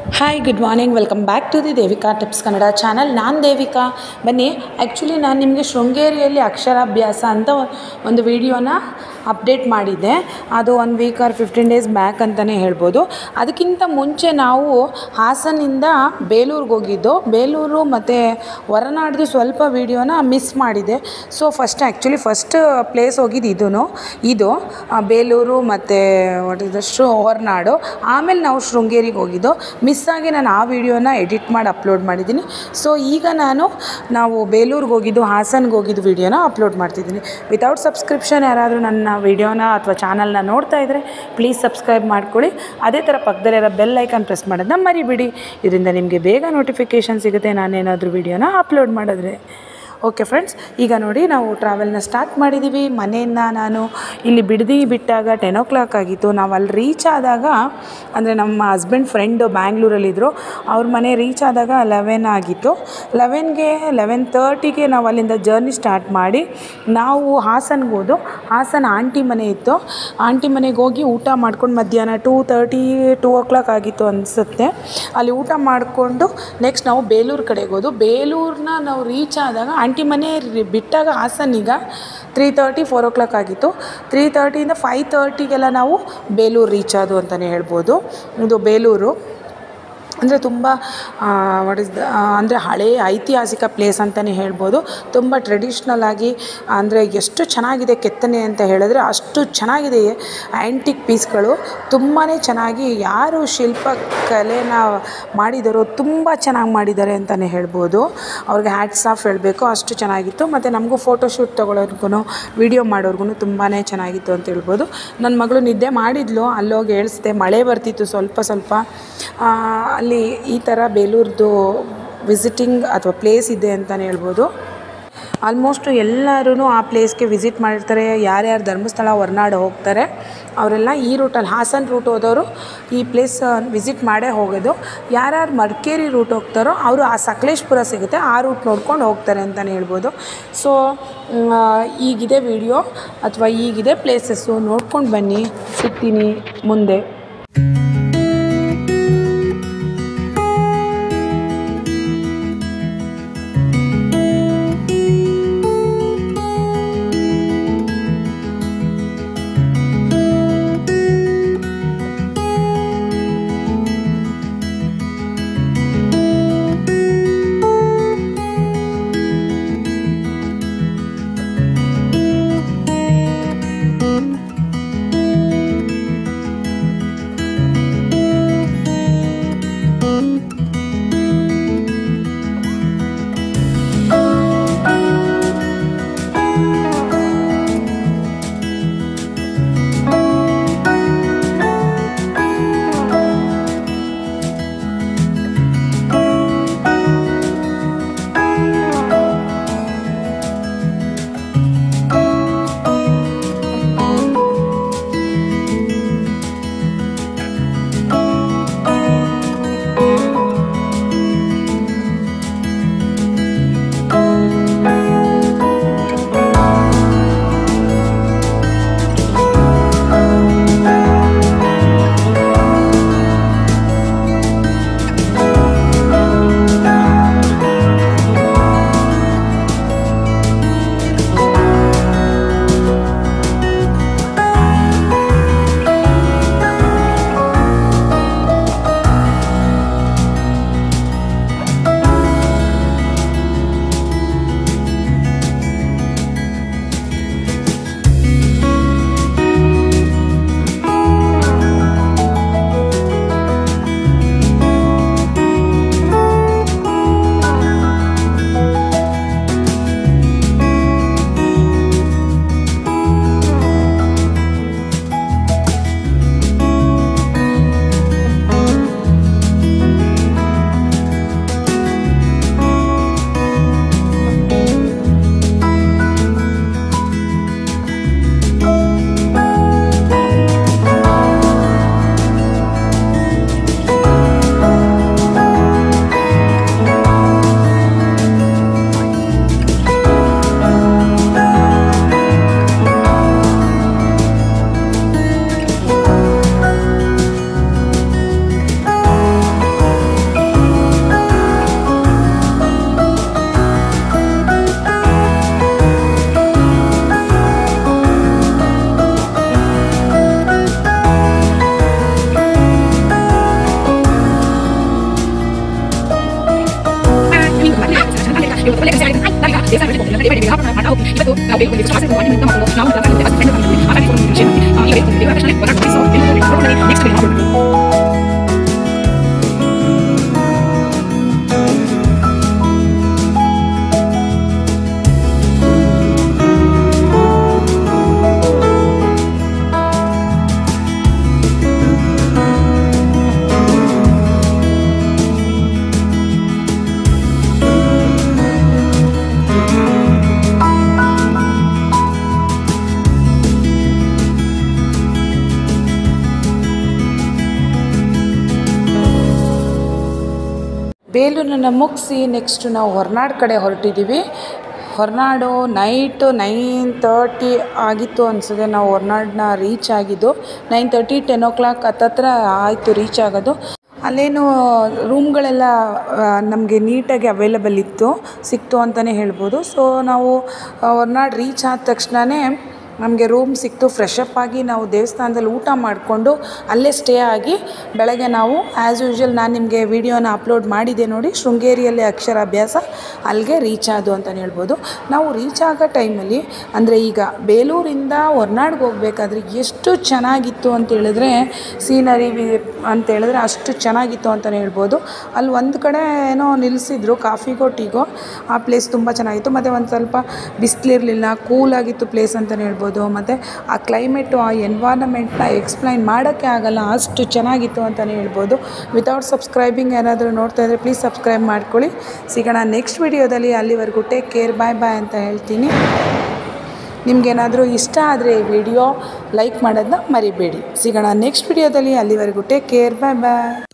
hi good morning welcome back to the Devika tips Kannada channel ನಾನು ದೇವಿಕಾ ಬನ್ನಿ actually ನಾನು ನಿಮಗೆ ಶೃಂಗೇರಿಯಲ್ಲಿ ಅಕ್ಷರಾಭ್ಯಾಸ ಅಂತ ಒಂದು ವಿಡಿಯೋನ ಅಪ್ಡೇಟ್ ಮಾಡಿದ್ದೆ ಅದು one week or fifteen days back ಅಂತಲೇ ಹೇಳ್ಬೋದು ಅದಕ್ಕಿಂತ ಮುಂಚೆ ನಾವು ಹಾಸನಿಂದ ಬೇಲೂರಿಗೆ ಹೋಗಿದ್ದು ಬೇಲೂರು ಮತ್ತು ಹೊರನಾಡ್ದು ಸ್ವಲ್ಪ ವೀಡಿಯೋನ ಮಿಸ್ ಮಾಡಿದೆ so first actually first place ಹೋಗಿದ್ದು ಇದೂ ಇದು ಆ, ಬೇಲೂರು ಮತ್ತು ವಾಟ್ ಇಸ್ ಶೃ ಹೊರನಾಡು ಆಮೇಲೆ ನಾವು ಶೃಂಗೇರಿಗೆ ಹೋಗಿದ್ದು ಮಿಸ್ ಆಗಿ ನಾನು ಆ ವಿಡಿಯೋನ ಎಡಿಟ್ ಮಾಡಿ ಅಪ್ಲೋಡ್ ಮಾಡಿದ್ದೀನಿ ಸೊ ಈಗ ನಾನು ನಾವು ಬೇಲೂರಿಗೆ ಹೋಗಿದ್ದು ಹಾಸನ್ಗೆ ಹೋಗಿದ್ದು ವಿಡಿಯೋನ ಅಪ್ಲೋಡ್ ಮಾಡ್ತಿದ್ದೀನಿ ವಿತೌಟ್ ಸಬ್ಸ್ಕ್ರಿಪ್ಷನ್ ಯಾರಾದರೂ ನನ್ನ ವಿಡಿಯೋನ ಅಥವಾ ಚಾನಲ್ನ ನೋಡ್ತಾ ಇದ್ದರೆ ಪ್ಲೀಸ್ ಸಬ್ಸ್ಕ್ರೈಬ್ ಮಾಡ್ಕೊಳ್ಳಿ ಅದೇ ಥರ ಪಕ್ಕದಲ್ಲಿರೋ ಬೆಲ್ ಐಕಾನ್ ಪ್ರೆಸ್ ಮಾಡೋದನ್ನ ಮರಿಬಿಡಿ ಇದರಿಂದ ನಿಮಗೆ ಬೇಗ ನೋಟಿಫಿಕೇಷನ್ ಸಿಗುತ್ತೆ ನಾನೇನಾದರೂ ವಿಡಿಯೋನ ಅಪ್ಲೋಡ್ ಮಾಡಿದ್ರೆ ಓಕೆ ಫ್ರೆಂಡ್ಸ್ ಈಗ ನೋಡಿ ನಾವು ಟ್ರಾವೆಲ್ನ ಸ್ಟಾರ್ಟ್ ಮಾಡಿದ್ದೀವಿ ಮನೆಯಿಂದ ನಾನು ಇಲ್ಲಿ ಬಿಡದಿ ಬಿಟ್ಟಾಗ ಟೆನ್ ಓ ಕ್ಲಾಕ್ ಆಗಿತ್ತು ನಾವು ಅಲ್ಲಿ ರೀಚ್ ಆದಾಗ ಅಂದರೆ ನಮ್ಮ ಹಸ್ಬೆಂಡ್ ಫ್ರೆಂಡು ಬ್ಯಾಂಗ್ಳೂರಲ್ಲಿದ್ದರು ಅವ್ರ ಮನೆ ರೀಚ್ ಆದಾಗ ಲೆವೆನ್ ಆಗಿತ್ತು ಲೆವೆನ್ಗೆ ಲೆವೆನ್ ತರ್ಟಿಗೆ ನಾವು ಅಲ್ಲಿಂದ ಜರ್ನಿ ಸ್ಟಾರ್ಟ್ ಮಾಡಿ ನಾವು ಹಾಸನ್ಗೆ ಹೋದು ಹಾಸನ ಆಂಟಿ ಮನೆ ಇತ್ತು ಆಂಟಿ ಮನೆಗೆ ಹೋಗಿ ಊಟ ಮಾಡ್ಕೊಂಡು ಮಧ್ಯಾಹ್ನ two thirty two o'clock ಆಗಿತ್ತು ಅನಿಸುತ್ತೆ ಅಲ್ಲಿ ಊಟ ಮಾಡಿಕೊಂಡು ನೆಕ್ಸ್ಟ್ ನಾವು ಬೇಲೂರು ಕಡೆಗೆ ಹೋದು ಬೇಲೂರನ್ನ ನಾವು ರೀಚ್ ಆದಾಗ ಆಂಟಿ ಮನೆ ರಿ- ಬಿಟ್ಟಾಗ ಹಾಸನಿಗ three thirty four o'clock ಆಗಿತ್ತು ತ್ರೀ ತರ್ಟಿಯಿಂದ ಫೈವ್ ತರ್ಟಿಗೆಲ್ಲ ನಾವು ಬೇಲೂರು ರೀಚ್ ಆದು ಅಂತಲೇ ಹೇಳ್ಬೋದು ಇದು ಬೇಲೂರು ಅಂದರೆ ತುಂಬ ವಾಟ್ ಇಸ್ ದ ಅಂದರೆ ಹಳೆಯ ಐತಿಹಾಸಿಕ ಪ್ಲೇಸ್ ಅಂತಲೇ ಹೇಳ್ಬೋದು ತುಂಬ ಟ್ರೆಡಿಷ್ನಲ್ ಆಗಿ ಅಂದರೆ ಎಷ್ಟು ಚೆನ್ನಾಗಿದೆ ಕೆತ್ತನೆ ಅಂತ ಹೇಳಿದ್ರೆ ಅಷ್ಟು ಚೆನ್ನಾಗಿದೆ ಆ್ಯಂಟಿಕ್ ಪೀಸ್ಗಳು ತುಂಬಾ ಚೆನ್ನಾಗಿ ಯಾರು ಶಿಲ್ಪ ಕಲೆನ ಮಾಡಿದಾರೋ ತುಂಬ ಚೆನ್ನಾಗಿ ಮಾಡಿದ್ದಾರೆ ಅಂತಲೇ ಹೇಳ್ಬೋದು ಅವ್ರಿಗೆ ಹ್ಯಾಟ್ಸ್ ಆಫ್ ಹೇಳಬೇಕು ಅಷ್ಟು ಚೆನ್ನಾಗಿತ್ತು ಮತ್ತು ನಮಗೂ ಫೋಟೋಶೂಟ್ ತೊಗೊಳೋರ್ಗು ವೀಡಿಯೋ ಮಾಡೋರ್ಗು ತುಂಬಾ ಚೆನ್ನಾಗಿತ್ತು ಅಂತ ಹೇಳ್ಬೋದು ನನ್ನ ಮಗಳು ನಿದ್ದೆ ಮಾಡಿದ್ಲು ಅಲ್ಲೋಗಿ ಹೇಳಿಸ್ದೆ ಮಳೆ ಬರ್ತಿತ್ತು ಸ್ವಲ್ಪ ಸ್ವಲ್ಪ ಆ, ಅಲ್ಲಿ ಈ ಥರ ಬೇಲೂರ್ದು ವಿಸಿಟಿಂಗ್ ಅಥವಾ ಪ್ಲೇಸ್ ಇದೆ ಅಂತಲೇ ಹೇಳ್ಬೋದು ಆಲ್ಮೋಸ್ಟ್ ಎಲ್ಲರೂ ಆ ಪ್ಲೇಸ್ಗೆ ವಿಸಿಟ್ ಮಾಡಿರ್ತಾರೆ ಯಾರ್ಯಾರು ಧರ್ಮಸ್ಥಳ ಹೊರನಾಡು ಹೋಗ್ತಾರೆ ಅವರೆಲ್ಲ ಈ ರೂಟಲ್ಲಿ ಹಾಸನ್ ರೂಟ್ ಹೋದವರು ಈ ಪ್ಲೇಸ್ ವಿಸಿಟ್ ಮಾಡೇ ಹೋಗೋದು ಯಾರ್ಯಾರು ಮಡಿಕೇರಿ ರೂಟ್ ಹೋಗ್ತಾರೋ ಅವರು ಆ ಸಕಲೇಶ್ಪುರ ಸಿಗುತ್ತೆ ಆ ರೂಟ್ ನೋಡ್ಕೊಂಡು ಹೋಗ್ತಾರೆ ಅಂತಲೇ ಹೇಳ್ಬೋದು ಸೊ ಈಗಿದೆ ವಿಡಿಯೋ ಅಥವಾ ಈಗಿದೆ ಪ್ಲೇಸಸ್ಸು ನೋಡ್ಕೊಂಡು ಬನ್ನಿ ಸಿಗ್ತೀನಿ ಮುಂದೆ ಬೇಲೂರನ್ನು ಮುಗಿಸಿ ನೆಕ್ಸ್ಟ್ ನಾವು ಹೊರನಾಡು ಕಡೆ ಹೊರಟಿದ್ದೀವಿ ಹೊರನಾಡು ನೈಟು ನೈನ್ ತರ್ಟಿ ಆಗಿತ್ತು ಅನಿಸುತ್ತೆ ನಾವು ಹೊರನಾಡನ್ನ ರೀಚ್ ಆಗಿದ್ದು nine thirty ten o'clock ಹತ್ತತ್ರ ಆಯಿತು ರೀಚ್ ಆಗೋದು ಅಲ್ಲೇನು ರೂಮ್ಗಳೆಲ್ಲ ನಮಗೆ ನೀಟಾಗಿ ಅವೈಲಬಲ್ ಇತ್ತು ಸಿಕ್ತು ಅಂತಲೇ ಹೇಳ್ಬೋದು ಸೊ ನಾವು ಹೊರನಾಡು ರೀಚ್ ಆದ ತಕ್ಷಣವೇ ನಮಗೆ ರೂಮ್ ಸಿಕ್ತು ಫ್ರೆಶ್ ಅಪ್ ಆಗಿ ನಾವು ದೇವಸ್ಥಾನದಲ್ಲಿ ಊಟ ಮಾಡಿಕೊಂಡು ಅಲ್ಲೇ ಸ್ಟೇ ಆಗಿ ಬೆಳಗ್ಗೆ ನಾವು ಆ್ಯಸ್ ಯೂಶ್ವಲ್ ನಾನು ನಿಮಗೆ ವಿಡಿಯೋನ ಅಪ್ಲೋಡ್ ಮಾಡಿದ್ದೆ ನೋಡಿ ಶೃಂಗೇರಿಯಲ್ಲಿ ಅಕ್ಷರಾಭ್ಯಾಸ ಅಲ್ಲಿಗೆ ರೀಚ್ ಆದು ಅಂತಲೇ ಹೇಳ್ಬೋದು ನಾವು ರೀಚ್ ಆಗೋ ಟೈಮಲ್ಲಿ ಅಂದರೆ ಈಗ ಬೇಲೂರಿಂದ ಹೊರ್ನಾಡ್ಗೆ ಹೋಗ್ಬೇಕಾದ್ರೆ ಎಷ್ಟು ಚೆನ್ನಾಗಿತ್ತು ಅಂತ ಹೇಳಿದ್ರೆ ಸೀನರಿ ಅಂತ ಹೇಳಿದ್ರೆ ಅಷ್ಟು ಚೆನ್ನಾಗಿತ್ತು ಅಂತಲೇ ಹೇಳ್ಬೋದು ಅಲ್ಲಿ ಒಂದು ಕಡೆ ಏನೋ ನಿಲ್ಲಿಸಿದ್ರು ಕಾಫಿಗೋ ಟೀಗೋ ಆ ಪ್ಲೇಸ್ ತುಂಬ ಚೆನ್ನಾಗಿತ್ತು ಮತ್ತು ಒಂದು ಸ್ವಲ್ಪ ಬಿಸಿಲಿರಲಿಲ್ಲ ಕೂಲಾಗಿತ್ತು ಪ್ಲೇಸ್ ಅಂತಲೇ ಹೇಳ್ಬೋದು ಮತ್ತು ಆ ಕ್ಲೈಮೇಟು ಆ ಎನ್ವಾರ್ನಮೆಂಟ್ನ ಎಕ್ಸ್ಪ್ಲೈನ್ ಮಾಡೋಕ್ಕೆ ಆಗಲ್ಲ ಅಷ್ಟು ಚೆನ್ನಾಗಿತ್ತು ಅಂತಲೇ ಹೇಳ್ಬೋದು ವಿತೌಟ್ ಸಬ್ಸ್ಕ್ರೈಬಿಂಗ್ ಯಾರಾದರೂ ನೋಡ್ತಾ ಇದ್ದರೆ ಪ್ಲೀಸ್ ಸಬ್ಸ್ಕ್ರೈಬ್ ಮಾಡ್ಕೊಳ್ಳಿ ಸಿಗೋಣ ನೆಕ್ಸ್ಟ್ ವಿಡಿಯೋದಲ್ಲಿ ಅಲ್ಲಿವರೆಗೂ ಟೇಕ್ ಕೇರ್ ಬಾಯ್ ಬಾಯ್ ಅಂತ ಹೇಳ್ತೀನಿ ನಿಮಗೇನಾದರೂ ಇಷ್ಟ ಆದರೆ ಈ ವಿಡಿಯೋ ಲೈಕ್ ಮಾಡೋದನ್ನ ಮರಿಬೇಡಿ ಸಿಗೋಣ ನೆಕ್ಸ್ಟ್ ವಿಡಿಯೋದಲ್ಲಿ ಅಲ್ಲಿವರೆಗೂ ಟೇಕ್ ಕೇರ್ ಬಾಯ್ ಬಾಯ್